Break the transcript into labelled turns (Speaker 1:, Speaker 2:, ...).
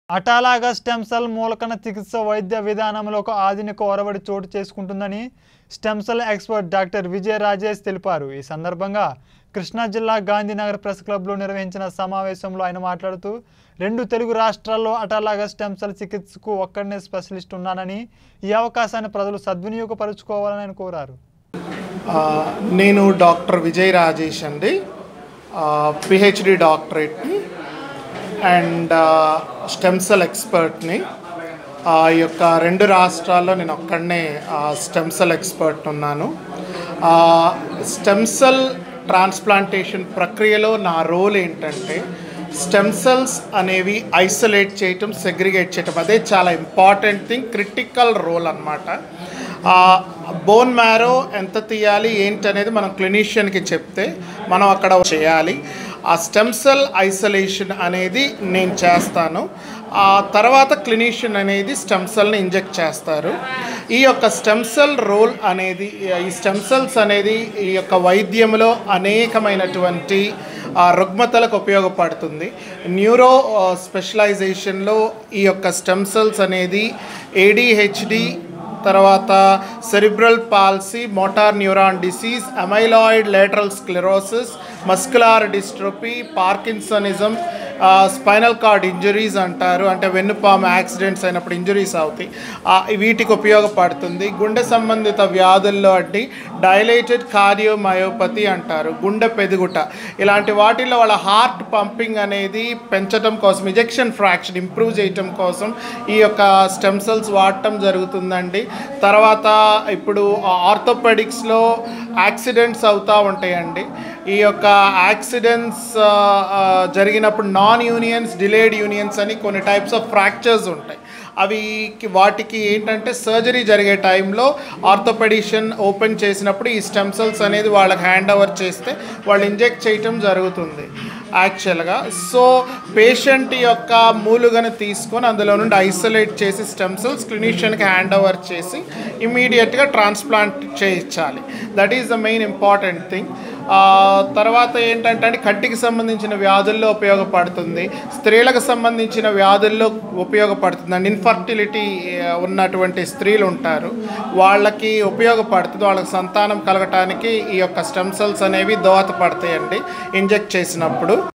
Speaker 1: అటాలాగా stem cell మూలకణ చికిత్స వైద్య విధానంలో ఒక ఆధునిక ఒరవడి చోటు చేసుకుంటుందని stem cell expert doctor Vijaya Rajesh తెలిపారు ఈ సందర్భంగా కృష్ణా జిల్లా గాంధీనగర్ ప్రెస్ క్లబ్లో నిర్వహించిన సమావేశంలో ఆయన మాట్లాడుతూ రెండు తెలుగు రాష్ట్రాల్లో అటాలాగా స్టెమ్ సెల్ చికిత్సకు ఒక్కడనే స్పెషలిస్ట్ ఉన్నానని ఈ అవకాశాన్ని ప్రజలు సద్వినియోగపరుచుకోవాలని ఆయన కోరారు
Speaker 2: ఆ, నేను డాక్టర్ విజయ్ రాజేష్ అండి పిహెచ్డి డాక్టరేట్ని అండ్ స్టెమ్ సెల్ ఎక్స్పర్ట్ని ఆ ఈ యొక్క రెండు రాష్ట్రాల్లో నేను ఒక్కడనే స్టెమ్ సెల్ ఎక్స్పర్ట్ ఉన్నాను స్టెమ్ సెల్ ట్రాన్స్ప్లాంటేషన్ ప్రక్రియలో నా రోల్ ఏంటంటే స్టెమ్ సెల్స్ అనేవి ఐసోలేట్ చేయటం సెగ్రిగేట్ చేయటం అదే చాలా ఇంపార్టెంట్ థింగ్ క్రిటికల్ రోల్ అనమాట బోన్ మ్యారో ఎంత తీయాలి ఏంటి అనేది మనం క్లినీషియన్కి చెప్తే మనం అక్కడ చేయాలి ఆ స్టెమ్ సెల్ ఐసోలేషన్ అనేది నేను చేస్తాను ఆ తర్వాత క్లినీషియన్ అనేది స్టెమ్ సెల్ని ఇంజెక్ట్ చేస్తారు ఈ యొక్క స్టెమ్ సెల్ రోల్ అనేది ఈ స్టెమ్ సెల్స్ అనేది ఈ యొక్క వైద్యంలో అనేకమైనటువంటి ఆ, రుగ్మతలకు ఉపయోగపడుతుంది న్యూరో ఆ, స్పెషలైజేషన్లో ఈ యొక్క స్టెమ్ సెల్స్ అనేది ఏడిహెచ్డి తర్వాత cerebral palsy motor neuron disease amyloid lateral sclerosis muscular dystrophy Parkinsonism spinal cord injuries అంటారు అంటే వెన్నుపాము యాక్సిడెంట్స్ అయినప్పుడు ఇంజరీస్ అవుతాయి ఆ, వీటికి ఉపయోగపడుతుంది గుండె సంబంధిత వ్యాధుల్లో అంటే డైలేటెడ్ కార్డియోమయోపతి అంటారు గుండె పెరుగుట ఇలాంటి వాటిల్లో వాళ్ళ హార్ట్ పంపింగ్ అనేది పెంచడం కోసం ఇజెక్షన్ ఫ్రాక్షన్ ఇంప్రూవ్ చేయటం కోసం ఈ యొక్క స్టెమ్ సెల్స్ వాడటం జరుగుతుందండి తర్వాత ఇప్పుడు ఆర్థోపెడిక్స్లో యాక్సిడెంట్స్ అవుతూ ఉంటాయండి ఈ యొక్క యాక్సిడెంట్స్ జరిగినప్పుడు నాన్ యూనియన్స్ డిలేడ్ యూనియన్స్ అని కొన్ని టైప్స్ ఆఫ్ ఫ్రాక్చర్స్ ఉంటాయి అవి వాటికి ఏంటంటే సర్జరీ జరిగే టైంలో ఆర్థోపెడిషన్ ఓపెన్ చేసినప్పుడు ఈ స్టెమ్ సెల్స్ అనేది వాళ్ళకి హ్యాండ్ ఓవర్ చేస్తే వాళ్ళు ఇంజెక్ట్ చేయటం జరుగుతుంది యాక్చువల్గా సో పేషెంట్ యొక్క మూలుగను తీసుకొని అందులో నుండి ఐసోలేట్ చేసి స్టెమ్ సెల్స్ క్లినిషియన్కి హ్యాండ్ ఓవర్ చేసి ఇమీడియట్గా ట్రాన్స్ప్లాంట్ చేయించాలి that is the main important thing తర్వాత ఏంటంటే అంటే కంటికి సంబంధించిన వ్యాధుల్లో ఉపయోగపడుతుంది స్త్రీలకు సంబంధించిన వ్యాధుల్లో ఉపయోగపడుతుంది అండ్ ఇన్ఫర్టిలిటీ ఉన్నటువంటి స్త్రీలు ఉంటారు వాళ్ళకి ఉపయోగపడుతుంది వాళ్ళకి సంతానం కలగటానికి ఈ యొక్క స్టెమ్ సెల్స్ అనేవి దోహదపడతాయండి ఇంజెక్ట్ చేసినప్పుడు